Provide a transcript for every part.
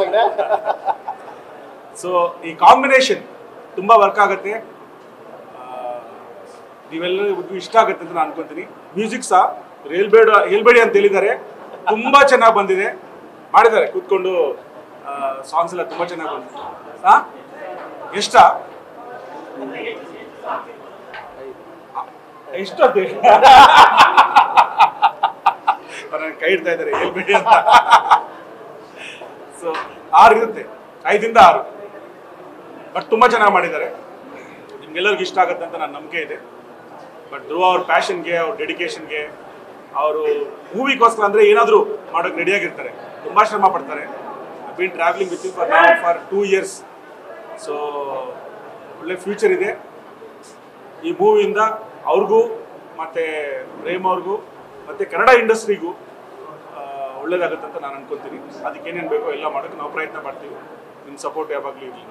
So ಈ combination ತುಂಬ work ಆಗುತ್ತೆ ಆ, ನೀವೆಲ್ಲರಿಗೂ ಇಷ್ಟ ಆಗುತ್ತೆ ಅಂತ ನಾನು ಅನ್ಕೊಂತೀನಿ ಮ್ಯೂಸಿಕ್ ಸಹ ಹೇಳ್ಬೇಡ ಹೇಳ್ಬೇಡಿ ಅಂತ ಹೇಳಿದ್ದಾರೆ ತುಂಬ ಚೆನ್ನಾಗಿ ಬಂದಿದೆ ಮಾಡಿದ್ದಾರೆ ಕೂತ್ಕೊಂಡು ಸಾಂಗ್ಸ್ ಎಲ್ಲ ತುಂಬ ಚೆನ್ನಾಗಿ ಬಂದಿದೆ ಹಾ ಎಷ್ಟ ಎಷ್ಟು ಅಂತ ಹೇಳಿ? ಅವ್ರು ನನ್ಗೆ ಕೈ ಇಡ್ತಾ ಇದ್ದಾರೆ ಹೇಳ್ಬೇಡಿ ಅಂತ ಸೊ ಆರು ಇರುತ್ತೆ ಐದಿಂದ ಆರು ಬಟ್ ತುಂಬ ಚೆನ್ನಾಗಿ ಮಾಡಿದ್ದಾರೆ ನಿಮ್ಗೆಲ್ಲರಿಗೂ ಇಷ್ಟ ಆಗುತ್ತೆ ಅಂತ ನನ್ನ ನಂಬಿಕೆ ಇದೆ ಬಟ್ ಧ್ರುವ ಅವ್ರ ಪ್ಯಾಷನ್ಗೆ ಅವ್ರ ಡೆಡಿಕೇಶನ್ಗೆ ಅವರು ಮೂವಿಗೋಸ್ಕರ ಅಂದರೆ ಏನಾದರೂ ಮಾಡೋಕ್ಕೆ ರೆಡಿಯಾಗಿರ್ತಾರೆ ತುಂಬ ಶ್ರಮ ಪಡ್ತಾರೆ ಬೀನ್ ಟ್ರಾವೆಲಿಂಗ್ ವಿತ್ ಫಾರ್ ನಾವು ಫಾರ್ ಟೂ ಇಯರ್ಸ್ ಸೊ ಒಳ್ಳೆ ಫ್ಯೂಚರ್ ಇದೆ ಈ ಮೂವಿಯಿಂದ ಅವ್ರಿಗೂ ಮತ್ತು ಪ್ರೇಮ್ ಅವ್ರಿಗೂ ಮತ್ತು ಕನ್ನಡ ಇಂಡಸ್ಟ್ರಿಗೂ ಒಳ್ಳೇದಾಗುತ್ತೆ ಅಂತ ನಾನು ಅನ್ಕೊತೀನಿ ಅದಕ್ಕೆ ಏನೇನು ಬೇಕೋ ಎಲ್ಲ ಮಾಡೋಕ್ಕೆ ನಾವು ಪ್ರಯತ್ನ ಮಾಡ್ತೀವಿ ನಿಮ್ಮ ಸಪೋರ್ಟ್ ಯಾವಾಗಲೂ ಇರಲಿ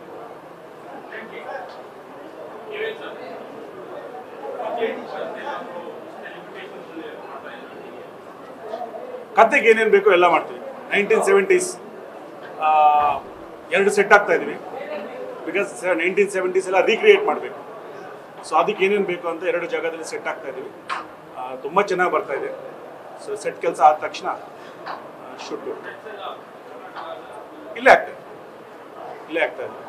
ಕತೆಗೆ ಏನೇನು ಬೇಕೋ ಎಲ್ಲ ಮಾಡ್ತೀವಿ ನೈನ್ಟೀನ್ ಸೆವೆಂಟೀಸ್ ಎರಡು ಸೆಟ್ ಆಗ್ತಾ ಇದೀವಿ ಬಿಕಾಸ್ ನೈನ್ಟೀನ್ ಸೆವೆಂಟೀಸ್ ಎಲ್ಲ ರೀಕ್ರಿಯೇಟ್ ಮಾಡಬೇಕು ಸೊ ಅದಕ್ಕೆ ಏನೇನು ಬೇಕು ಅಂತ ಎರಡು ಜಾಗದಲ್ಲಿ ಸೆಟ್ ಆಗ್ತಾ ಇದೀವಿ ತುಂಬ ಚೆನ್ನಾಗಿ ಬರ್ತಾ ಇದೆ ಸೊ ಸೆಟ್ ಕೆಲಸ ಆದ ತಕ್ಷಣ ಶೂಟ್ ಇಲ್ಲೇ ಆಗ್ತಾ ಇದೆ ಇಲ್ಲೇ ಆಗ್ತಾ ಇದೆ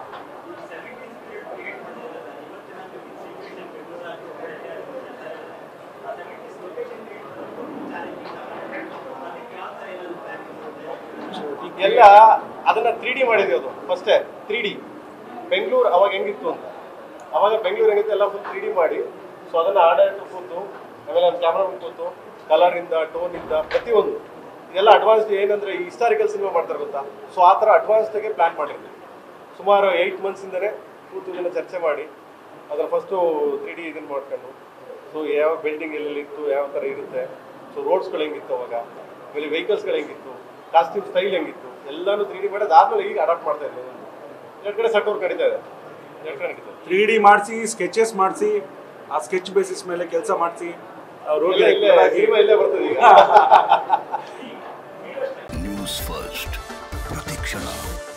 ಎಲ್ಲ ಅದನ್ನ ತ್ರೀ ಡಿ ಮಾಡಿದ್ವಿ ಅದು ಫಸ್ಟೇ ತ್ರೀ ಡಿ ಬೆಂಗಳೂರು ಅವಾಗ ಹೆಂಗಿತ್ತು ಅಂತ ಅವಾಗ ಬೆಂಗಳೂರು ಹೆಂಗಿತ್ತು ಎಲ್ಲ ಫುಲ್ ತ್ರೀ ಡಿ ಮಾಡಿ ಸೊ ಅದನ್ನ ಆಡಳಿತ ಕೂತು ಆಮೇಲೆ ನಮ್ಮ ಕ್ಯಾಮ್ರಾ ಕೂತು ಕಲರಿಂದ ಟೋನಿಂದ ಪ್ರತಿಯೊಂದು ಇದೆಲ್ಲ ಅಡ್ವಾನ್ಸ್ ಏನಂದ್ರೆ ಈ ಹಿಸ್ಟಾರಿಕಲ್ ಸಿನಿಮಾ ಮಾಡ್ತಾರೆ ಗೊತ್ತಾ ಸೊ ಆ ಥರ ಅಡ್ವಾನ್ಸ್ದಾಗೆ ಪ್ಲಾನ್ ಮಾಡಿದ್ವಿ ಸುಮಾರು ಏಯ್ಟ್ ಮಂತ್ಸಿಂದನೇ ಕೂತು ಇದನ್ನ ಚರ್ಚೆ ಮಾಡಿ ಅದರ ಫಸ್ಟು ತ್ರೀ ಡಿ ಇದನ್ನ ಮಾಡ್ಕೊಂಡು ಸೊ ಯಾವ ಬಿಲ್ಡಿಂಗ್ ಎಲ್ಲೆಲ್ಲಿ ಇತ್ತು ಯಾವ ಥರ ಇರುತ್ತೆ ಸೊ ರೋಡ್ಸ್ಗಳು ಹೆಂಗಿತ್ತು ಅವಾಗ ಆಮೇಲೆ ವೆಹಿಕಲ್ಸ್ಗಳು ಹೆಂಗಿತ್ತು ಕಾಸ್ಟ್ಯೂಮ್ ಸ್ಟೈಲ್ ಹೆಂಗಿತ್ತು ಎಲ್ಲಾನು ತ್ರೀ ಡಿ ಮಾಡೋದು ಆದ್ಮೇಲೆ ಈಗ ಅಡಾಪ್ಟ್ ಮಾಡ್ತಾ ಇದ್ದೀವಿ ಎರಡು ಕಡೆ ಸಟ್ ವರ್ಕ್ ನಡೀತಾ ಇದೆ ಎರಡು ಕಡೆ ನಡೀತಾ ಇದೆ ತ್ರೀ ಡಿ ಮಾಡಿಸಿ ಸ್ಕೆಚಸ್ ಮಾಡಿಸಿ ಆ ಸ್ಕೆಚ್ ಬೇಸಿಸ್ ಮೇಲೆ ಕೆಲಸ ಮಾಡಿಸಿ ರೋಗಿ ಇಲ್ಲೇ ಇಲ್ಲೇ ಸಿನಿಮಾ ಇಲ್ಲೇ ಬರ್ತದೆ ಈಗ ನ್ಯೂಸ್ ಫಸ್ಟ್ ಪ್ರತಿಕ್ಷಣ